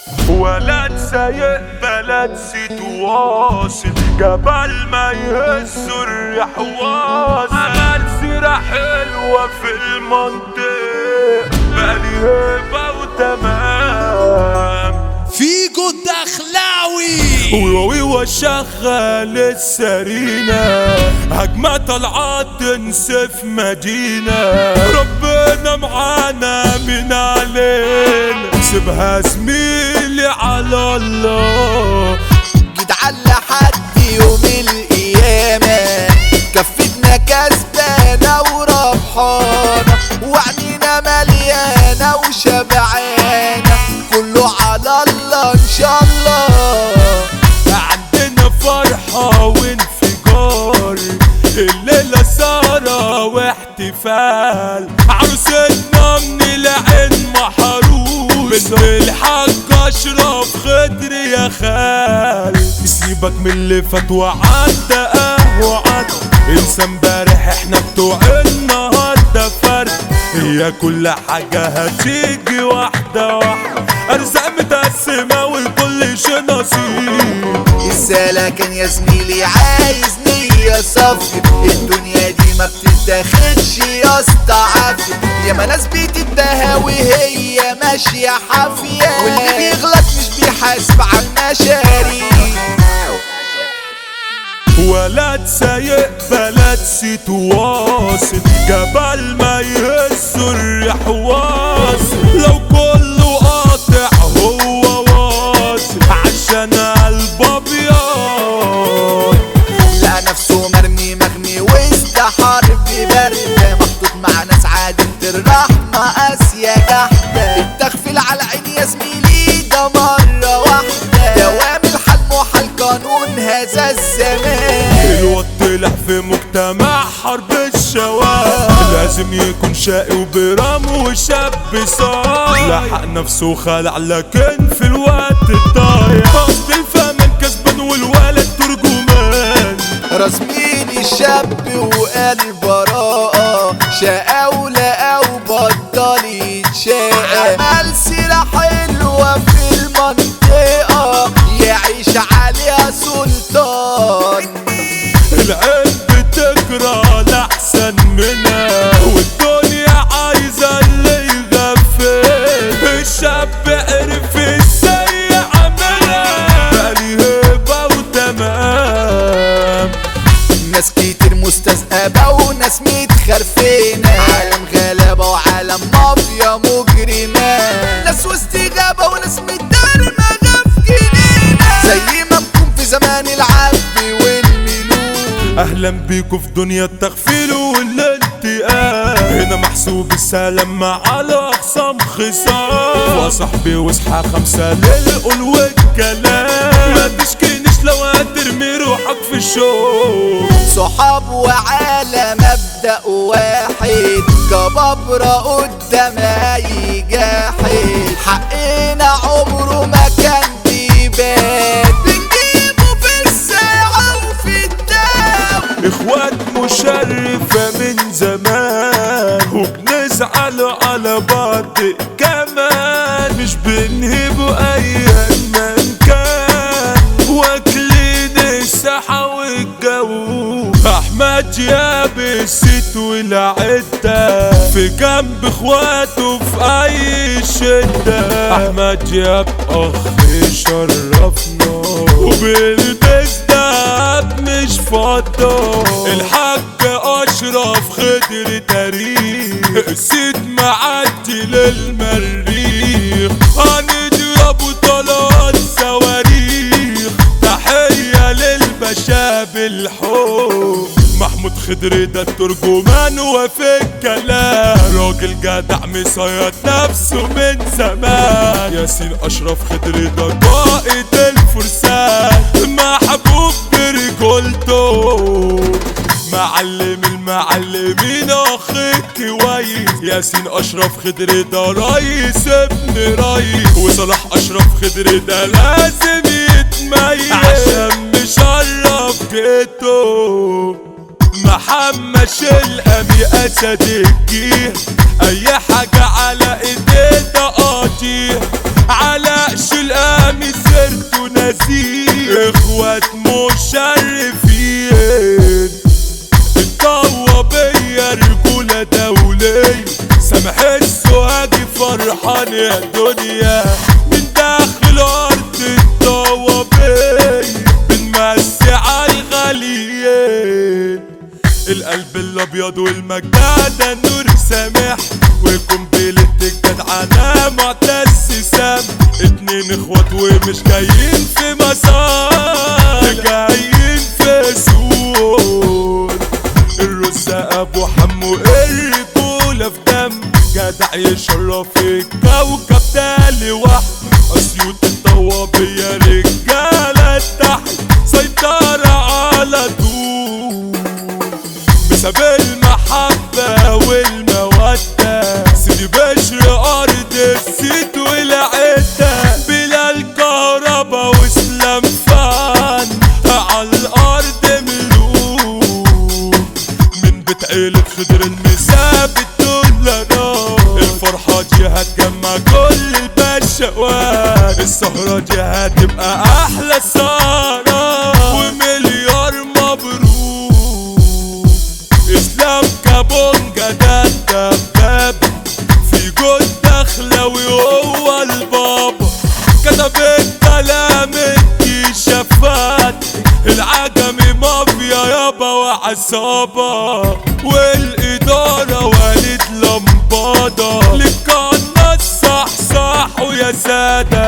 ولد سايق بلد تواصل جبل ما يهز الريح واصل عمل سيرة حلوة في المنطقة بقالي هيبة وتمام فيجو الدخلاوي ويوي وشغل السرينة هجمة طلعت تنسف مدينة ربنا معانا من علينا سيبها زميلي على الله جدعان لحد يوم القيامة كفتنا كسبانة وربحانة وعنينا مليانة وشبعانة كله على الله إن شاء الله عندنا فرحة وانفجار الليلة سهرة واحتفال عروستنا من العين محروس بنت الحاج اشرف خضر يا خال سيبك من اللي فات وعدى قهوة عدى انسى امبارح احنا بتوع النهارده فرق هي كل حاجة هتيجي واحدة واحدة ارزاق متقسمة والكل شي نصيب السالة كان يا زميلي عايز نية صافية الدنيا دي ما بتتاخدش يا اسطى عافية ياما ناس بتتباهى وهي ماشية حافية واللي بيغلط مش بيحاسب على المشاري ولد سايق بلد تواصل جبل ما يهز الريح واصل لو كله قاطع هو واصل عشان قلب ابيض لقى نفسه مرمي مغمي وسط حرب باردة محطوط مع ناس عادة الرحمة قاسية جحدة التغفيل على عيني يا زميلي ده مرة واحدة دوام الحل محل قانون هذا الزمان الواد طلع في مجتمع حرب الشوارع لازم يكون شقي وبرام وشاب صايع لحق نفسه وخلع لكن في الوقت الضايع قصد الفمن كسبان والولد ترجمان رسميني شاب وقلب براءة شقا ولقى وبطل يتشاقى عمل سيرة حلوة في المنطقة يعيش عليها سلطان العين بتكره لأحسن منها والدنيا عايزة اللي يغفل الشاب عرف ازاي يعملها بقالي هيبة وتمام ناس كتير مستذئبة وناس متخرفينة عالم غلابة وعالم مافيا مجرمة ناس وسط غابة وناس متدرمغة في جنينة زي ما بكون في زمان العبد والملوك اهلا بيكم في دنيا التغفيل والانتقام هنا محسوب السلام على اقسام خصام وصاحبي واصحى خمسة للقول والكلام ما تشكينيش لو هترمي روحك في الشوق صحاب وعالم مبدأ واحد كبابرة قدام أي جاحد حقنا عمره ما كان بيبان بنجيبه في الساعة وفي الدم اخوات مشرفة من زمان وبنزعل على بعض كمان مش بنهبوا ايا ما كان واكلين الساحة والجو احمد جاب الست والعدة في جنب اخواته في اي شدة احمد جاب اخ شرفنا وبيلبس دهب مش فضة الحاج اشرف خضر تاريخ السيد معدي للمريخ هنضرب طلعات صواريخ تحية للبشاب الحب محمود خضر ده الترجمان وفي الكلام راجل جدع مصيد نفسه من زمان ياسين اشرف خضر ده قائد الفرسان محبوب برجولته معلم المعلمين اخي كويس ياسين اشرف خضر ده ريس ابن ريس وصلاح اشرف خضر ده لازم يتميز عشان مشرف جيته محمد شلقمي اسد الجيه اي حاجة على ايديه ده قاطيه علاء شلقمي اسامي سيرته نزيه اخوات مشرفين الطوابية رجولة دولية سامح السواقي فرحان يا دنيا من داخل أرض الطوابية بنمسي عالغاليين القلب الابيض والمجدة النور سامح وقنبلة الجدعنة معتز سام اتنين اخوات ومش جايين في مسار جايين في سور الرزة ابو حمو الرجولة في دم جدع يشرف الكوكب ده لوحده اسيوط الطوابية رجالة تحت سيطرة على طول بسبب المحبة والمودة سيدي بشر أرض السيد والعدة بلا الكهرباء واسلام فان على الأرض ملوك من بيت عيلة خضر المساب الدولارات الفرحة دي هتجمع كل البشوات السهرة دي هتبقى أحلى سهرة ومليار مبروك اسلام كابونجا ده الدباب في جود دخلوي هو البابا كتب الكلام الكشافات العجمي مافيا يابا وعصابة والإدارة والد لمبادة للقناة صح صح ويا سادة